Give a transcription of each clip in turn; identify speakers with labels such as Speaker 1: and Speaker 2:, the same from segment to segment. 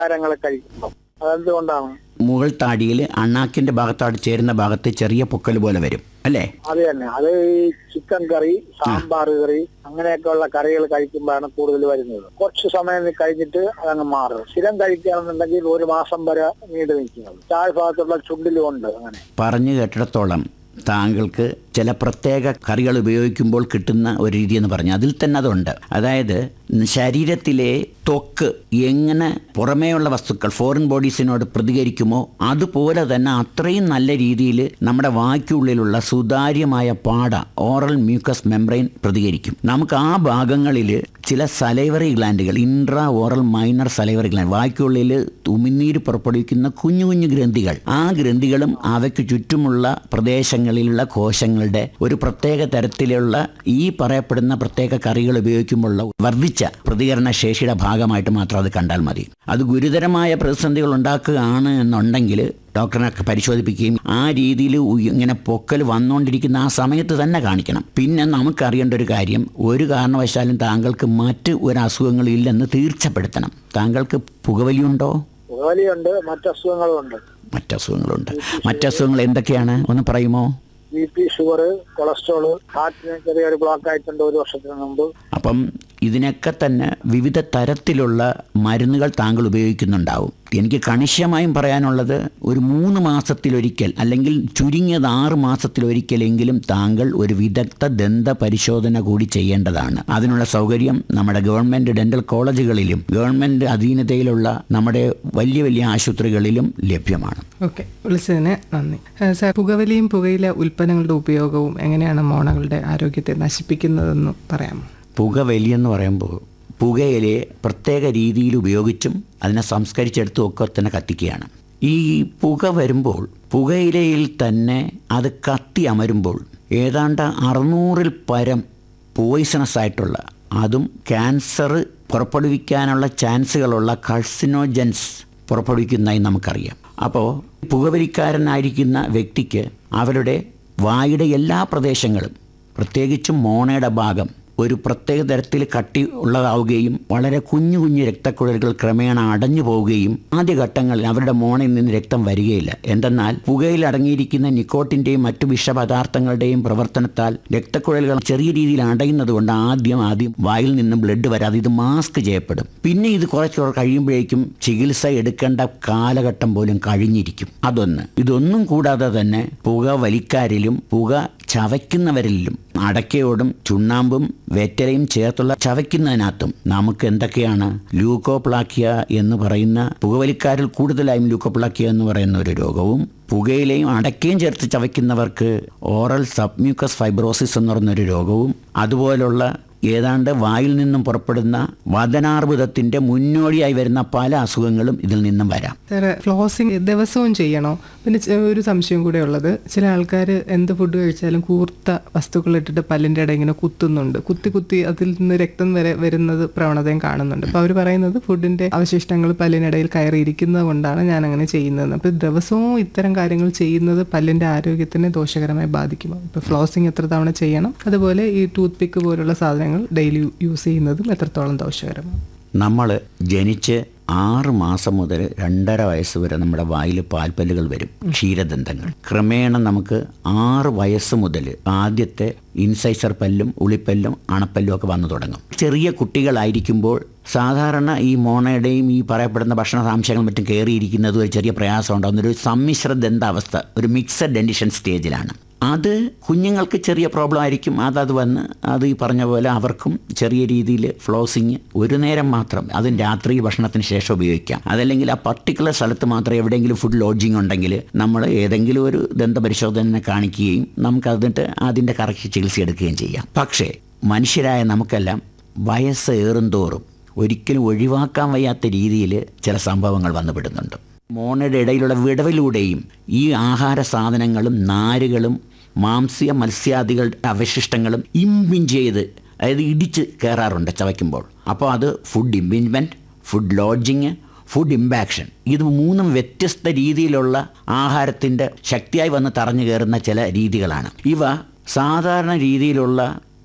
Speaker 1: ആഹാരങ്ങൾ കഴിക്കുമ്പോൾ അതെന്തുകൊണ്ടാണ്
Speaker 2: മുകൾ താടിയിൽ അണ്ണാക്കിന്റെ ഭാഗത്തോട് ചേരുന്ന ഭാഗത്ത് ചെറിയ പൊക്കൽ പോലെ വരും അല്ലേ
Speaker 1: അത് തന്നെ അത് ഈ ചിക്കൻ കറി സാമ്പാർ കറി അങ്ങനെയൊക്കെ ഉള്ള കറികൾ കഴിക്കുമ്പോഴാണ് കൂടുതൽ വരുന്നത് കുറച്ച് സമയം കഴിഞ്ഞിട്ട് അതങ്ങ് മാറും സ്ഥിരം കഴിക്കുകയാണെന്നുണ്ടെങ്കിൽ ഒരു മാസം വരെ നീണ്ടു നിൽക്കുന്നത് താഴ്ഭാഗത്തുള്ള ചുണ്ടിലും ഉണ്ട് അങ്ങനെ
Speaker 2: പറഞ്ഞു കേട്ടിടത്തോളം താങ്കൾക്ക് ചില പ്രത്യേക കറികൾ ഉപയോഗിക്കുമ്പോൾ കിട്ടുന്ന ഒരു രീതി എന്ന് പറഞ്ഞു അതിൽ തന്നെ അതുണ്ട് അതായത് ശരീരത്തിലെ ത്വക്ക് എങ്ങനെ പുറമേയുള്ള വസ്തുക്കൾ ഫോറിൻ ബോഡീസിനോട് പ്രതികരിക്കുമോ അതുപോലെ തന്നെ അത്രയും നല്ല രീതിയിൽ നമ്മുടെ വായ്ക്കുള്ളിലുള്ള സുതാര്യമായ പാട ഓറൽ മ്യൂക്കസ് മെംബ്രെയിൻ പ്രതികരിക്കും നമുക്ക് ആ ഭാഗങ്ങളിൽ ചില സലൈവറി ഗ്ലാൻഡുകൾ intra oral minor salivary gland വായ്ക്കുള്ളിൽ ഉമിനീര് പുറപ്പെടുവിക്കുന്ന കുഞ്ഞു കുഞ്ഞു ഗ്രന്ഥികൾ ആ ഗ്രന്ഥികളും അവയ്ക്ക് ചുറ്റുമുള്ള പ്രദേശങ്ങളിലുള്ള കോശങ്ങളുടെ ഒരു പ്രത്യേക തരത്തിലുള്ള ഈ പറയപ്പെടുന്ന പ്രത്യേക കറികൾ ഉപയോഗിക്കുമ്പോഴുള്ള വർദ്ധിച്ച പ്രതികരണ ശേഷിയുടെ ഭാഗമായിട്ട് മാത്രം അത് കണ്ടാൽ മതി അത് ഗുരുതരമായ പ്രതിസന്ധികൾ ഉണ്ടാക്കുകയാണ് എന്നുണ്ടെങ്കിൽ ഡോക്ടറിനെ പരിശോധിപ്പിക്കുകയും ആ രീതിയിൽ ഉയ- ഇങ്ങനെ പൊക്കൽ വന്നുകൊണ്ടിരിക്കുന്ന ആ സമയത്ത് തന്നെ കാണിക്കണം പിന്നെ നമുക്കറിയേണ്ട ഒരു കാര്യം ഒരു കാരണവശാലും താങ്കൾക്ക് മറ്റ് ഒരു അസുഖങ്ങളും ഇല്ലെന്ന് തീർച്ചപ്പെടുത്തണം താങ്കൾക്ക് പുകവലിയുണ്ടോ
Speaker 1: പുകവലിയുണ്ട് മറ്റസുഖങ്ങളും ഉണ്ട്
Speaker 2: മറ്റസുഖങ്ങളുണ്ട് മറ്റസുഖങ്ങൾ എന്തൊക്കെയാണ് ഒന്ന് പറയുമോ
Speaker 1: ബി പി ഷുഗർ കൊളസ്ട്രോള് ഹാർട്ടിന് ചെറിയൊരു ബ്ലോക്ക് ആയിട്ടുണ്ട് ഒരു വർഷത്തിന് മുമ്പ്
Speaker 2: അപ്പം ഇതിനൊക്കെ തന്നെ വിവിധ തരത്തിലുള്ള മരുന്നുകൾ താങ്കൾ ഉപയോഗിക്കുന്നുണ്ടാവും എനിക്ക് കണിശമായും പറയാനുള്ളത് ഒരു മൂന്ന് മാസത്തിലൊരിക്കൽ അല്ലെങ്കിൽ ചുരുങ്ങിയത് ആറ് മാസത്തിലൊരിക്കലെങ്കിലും താങ്കൾ ഒരു വിദഗ്ധ ദന്ത പരിശോധന കൂടി ചെയ്യേണ്ടതാണ് അതിനുള്ള സൗകര്യം നമ്മുടെ ഗവൺമെൻറ് ഡെൻ്റൽ കോളേജുകളിലും ഗവൺമെൻറ് അധീനതയിലുള്ള നമ്മുടെ വലിയ വലിയ ആശുപത്രികളിലും ലഭ്യമാണ്
Speaker 3: ഓക്കെ വിളിച്ചതിന് നന്ദി ഏഹ് സാർ പുകവലിയും പുകയില ഉൽപ്പന്നങ്ങളുടെ ഉപയോഗവും എങ്ങനെയാണ് മോണകളുടെ ആരോഗ്യത്തെ നശിപ്പിക്കുന്നതെന്ന് പറയാമോ
Speaker 2: പുകവലിയെന്ന് പറയുമ്പോൾ പുകയിലെ പ്രത്യേക രീതിയിൽ ഉപയോഗിച്ചും അതിനെ സംസ്കരിച്ചെടുത്തും ഒക്കെ തന്നെ കത്തിക്കുകയാണ് ഈ പുക വരുമ്പോൾ പുകയിലയിൽ തന്നെ അത് കത്തി അമരുമ്പോൾ ഏതാണ്ട് അറുന്നൂറിൽ പരം പോയിസണസ് ആയിട്ടുള്ള അതും ക്യാൻസർ പുറപ്പെടുവിക്കാനുള്ള ചാൻസുകളുള്ള കൾസിനോജൻസ് പുറപ്പെടുവിക്കുന്നതായി നമുക്കറിയാം അപ്പോൾ പുകവലിക്കാരനായിരിക്കുന്ന വ്യക്തിക്ക് അവരുടെ വായുടെ എല്ലാ പ്രദേശങ്ങളും പ്രത്യേകിച്ചും മോണയുടെ ഭാഗം ഒരു പ്രത്യേക തരത്തിൽ കട്ടി ഉള്ളതാവുകയും വളരെ കുഞ്ഞു കുഞ്ഞു രക്തക്കുഴലുകൾ ക്രമേണ അടഞ്ഞു പോവുകയും ആദ്യഘട്ടങ്ങളിൽ അവരുടെ മോണയിൽ നിന്ന് രക്തം വരികയില്ല എന്തെന്നാൽ പുകയിൽ അടങ്ങിയിരിക്കുന്ന നിക്കോട്ടിൻ്റെയും മറ്റു വിഷപദാർത്ഥങ്ങളുടെയും പ്രവർത്തനത്താൽ രക്തക്കുഴലുകൾ ചെറിയ രീതിയിൽ അടയുന്നത് കൊണ്ട് ആദ്യം ആദ്യം വായിൽ നിന്നും ബ്ലഡ് വരാതെ ഇത് മാസ്ക് ചെയ്യപ്പെടും പിന്നെ ഇത് കുറച്ച് കഴിയുമ്പോഴേക്കും ചികിത്സ എടുക്കേണ്ട കാലഘട്ടം പോലും കഴിഞ്ഞിരിക്കും അതൊന്ന് ഇതൊന്നും കൂടാതെ തന്നെ പുക വലിക്കാരിലും പുക ചവയ്ക്കുന്നവരിലും അടക്കയോടും ചുണ്ണാമ്പും വെറ്റലയും ചേർത്തുള്ള ചവയ്ക്കുന്നതിനകത്തും നമുക്ക് എന്തൊക്കെയാണ് ലൂക്കോപ്ലാക്കിയ എന്ന് പറയുന്ന പുകവലിക്കാരിൽ കൂടുതലായും ലൂക്കോപ്ലാക്കിയ എന്ന് പറയുന്ന ഒരു രോഗവും പുകയിലെയും അടക്കയും ചേർത്ത് ചവയ്ക്കുന്നവർക്ക് ഓറൽ സബ്മ്യൂക്കസ് ഫൈബ്രോസിസ് എന്ന് പറയുന്നൊരു രോഗവും അതുപോലുള്ള ഏതാണ്ട് വായിൽ നിന്നും പുറപ്പെടുന്ന വദനാർബുദത്തിൻ്റെ മുന്നോടിയായി വരുന്ന പല അസുഖങ്ങളും ഇതിൽ നിന്നും വരാം
Speaker 3: സാറ് ഫ്ലോസിങ് ദിവസവും ചെയ്യണോ പിന്നെ ചെ- ഒരു സംശയം കൂടെ ഉള്ളത് ചില ആൾക്കാർ എന്ത് ഫുഡ് കഴിച്ചാലും കൂർത്ത വസ്തുക്കൾ ഇട്ടിട്ട് പല്ലിൻ്റെ ഇടയിൽ ഇങ്ങനെ കുത്തുന്നുണ്ട് കുത്തി കുത്തി അതിൽ നിന്ന് രക്തം വരെ വരുന്നത് പ്രവണതയും കാണുന്നുണ്ട് അപ്പോൾ അവർ പറയുന്നത് ഫുഡിൻ്റെ അവശിഷ്ടങ്ങൾ പല്ലിനിടയിൽ കയറിയിരിക്കുന്നത് കൊണ്ടാണ് ഞാൻ അങ്ങനെ ചെയ്യുന്നത് അപ്പോൾ ദിവസവും ഇത്തരം കാര്യങ്ങൾ ചെയ്യുന്നത് പല്ലിൻ്റെ ആരോഗ്യത്തിനെ ദോഷകരമായി ബാധിക്കുമോ ഇപ്പോൾ ഫ്ലോസിങ് എത്ര തവണ ചെയ്യണം അതുപോലെ ഈ ടൂത്ത് പിക്ക് പോലുള്ള സാധനങ്ങൾ ഡെയിലി യൂസ് ചെയ്യുന്നതും എത്രത്തോളം ദോഷകരമാണ്
Speaker 2: നമ്മൾ ജനിച്ച് ആറ് മാസം മുതൽ രണ്ടര വയസ്സ് വരെ നമ്മുടെ വായിൽ പാൽപ്പല്ലുകൾ വരും ക്ഷീരദന്തങ്ങൾ ക്രമേണ നമുക്ക് ആറ് വയസ്സ് മുതൽ ആദ്യത്തെ ഇൻസൈസർ പല്ലും ഉളിപ്പല്ലും അണപ്പല്ലും ഒക്കെ വന്നു തുടങ്ങും ചെറിയ കുട്ടികളായിരിക്കുമ്പോൾ സാധാരണ ഈ മോണയുടെയും ഈ പറയപ്പെടുന്ന ഭക്ഷണസാംശങ്ങളും മറ്റും കയറിയിരിക്കുന്നത് ഒരു ചെറിയ പ്രയാസം ഉണ്ടാകുന്ന ഒരു സമ്മിശ്ര ദന്താവസ്ഥ ഒരു മിക്സഡ് ഡെൻഡിഷൻ സ്റ്റേജിലാണ് അത് കുഞ്ഞുങ്ങൾക്ക് ചെറിയ പ്രോബ്ലം ആയിരിക്കും അതത് വന്ന് അത് ഈ പറഞ്ഞ പോലെ അവർക്കും ചെറിയ രീതിയിൽ ഫ്ലോസിങ് ഒരു നേരം മാത്രം അതും രാത്രി ഭക്ഷണത്തിന് ശേഷം ഉപയോഗിക്കാം അതല്ലെങ്കിൽ ആ പർട്ടിക്കുലർ സ്ഥലത്ത് മാത്രം എവിടെയെങ്കിലും ഫുഡ് ലോഡ്ജിങ് ഉണ്ടെങ്കിൽ നമ്മൾ ഏതെങ്കിലും ഒരു ദന്തപരിശോധന കാണിക്കുകയും നമുക്ക് അതിട്ട് അതിൻ്റെ കറക്റ്റ് ചികിത്സ എടുക്കുകയും ചെയ്യാം പക്ഷേ മനുഷ്യരായ നമുക്കെല്ലാം വയസ്സ് ഏറുന്തോറും ഒരിക്കലും ഒഴിവാക്കാൻ വയ്യാത്ത രീതിയിൽ ചില സംഭവങ്ങൾ വന്നുപെടുന്നുണ്ട് മോണയുടെ ഇടയിലുള്ള വിടവിലൂടെയും ഈ ആഹാര സാധനങ്ങളും നാരുകളും മാംസ്യ മത്സ്യാദികളുടെ അവശിഷ്ടങ്ങളും ഇമ്പിഞ്ച് ചെയ്ത് അതായത് ഇടിച്ച് കയറാറുണ്ട് ചവയ്ക്കുമ്പോൾ അപ്പോൾ അത് food impingement food lodging food impaction ഇത് മൂന്നും വ്യത്യസ്ത രീതിയിലുള്ള ആഹാരത്തിൻ്റെ ശക്തിയായി വന്ന് തറഞ്ഞു കയറുന്ന ചില രീതികളാണ് ഇവ സാധാരണ രീതിയിലുള്ള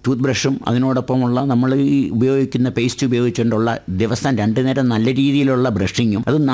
Speaker 2: ടൂത്ത് ബ്രഷും അതിനോടൊപ്പമുള്ള നമ്മൾ ഈ ഉപയോഗിക്കുന്ന പേസ്റ്റ് ഉപയോഗിച്ചുകൊണ്ടുള്ള ദിവസം രണ്ടു നേരം നല്ല രീതിയിലുള്ള ബ്രഷിങ്ങും അത്